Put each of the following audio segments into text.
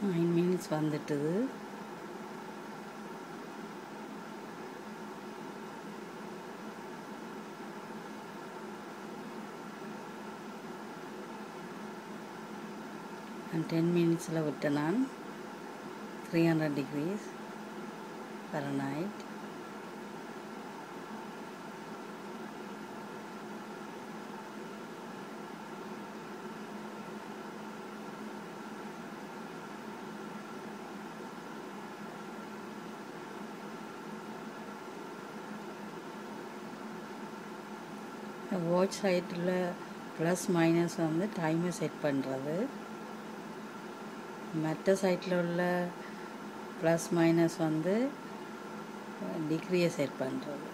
Nine minutes வந்துட்டுது ten மினிட்ஸில் விட்டேன் நான் three hundred degrees Fahrenheit watch சைட்டில் ப்ளஸ் மைனஸ் வந்து டைமை செட் பண்ணுறது மற்ற சைட்டில் உள்ள ப்ளஸ் மைனஸ் வந்து டிகிரியை செட் பண்ணுறது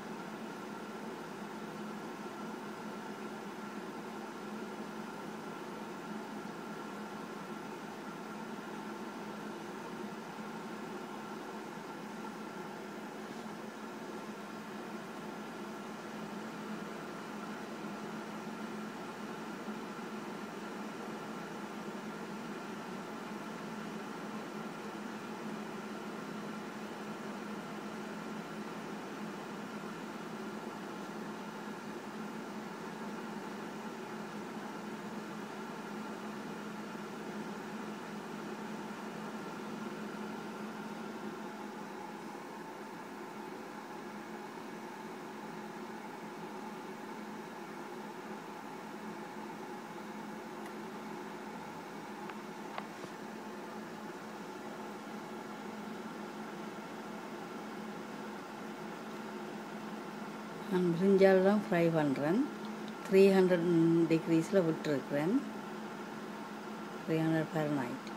நான் பிரிஞ்சால் தான் ஃப்ரை பண்ணுறேன் த்ரீ ஹண்ட்ரட் டிகிரிஸில் விட்டுருக்குறேன் three hundred Fahrenheit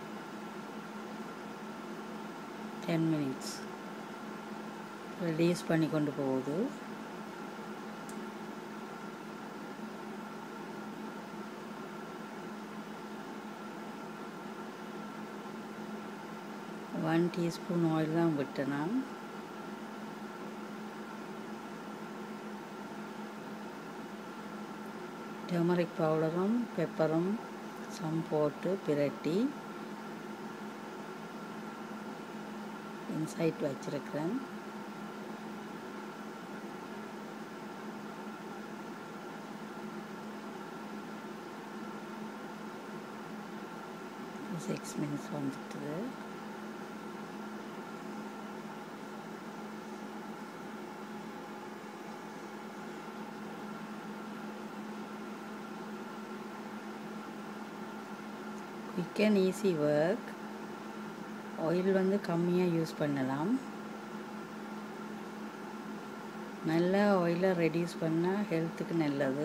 ten minutes reduce பண்ணி கொண்டு போகுது ஒன் டீஸ்பூன் ஆயில் தான் விட்டேன் நான் டர்மரிக் பவுடரும் பெப்பரும் சம் போட்டு பிரட்டி இன்சைட் வச்சிருக்கிறேன் சிக்ஸ் மினிட்ஸ் வந்துட்டுது quick and easy work oil வந்து கம்மியாக யூஸ் பண்ணலாம் நல்லா ஆயிலை ரெடியூஸ் பண்ணால் ஹெல்த்துக்கு நல்லது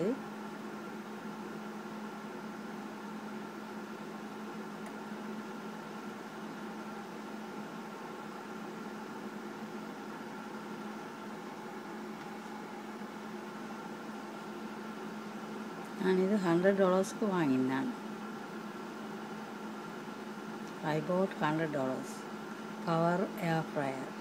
நான் இது ஹண்ட்ரட் டாலர்ஸ்க்கு வாங்கினேன் I bought hundred dollars. Power air fryer.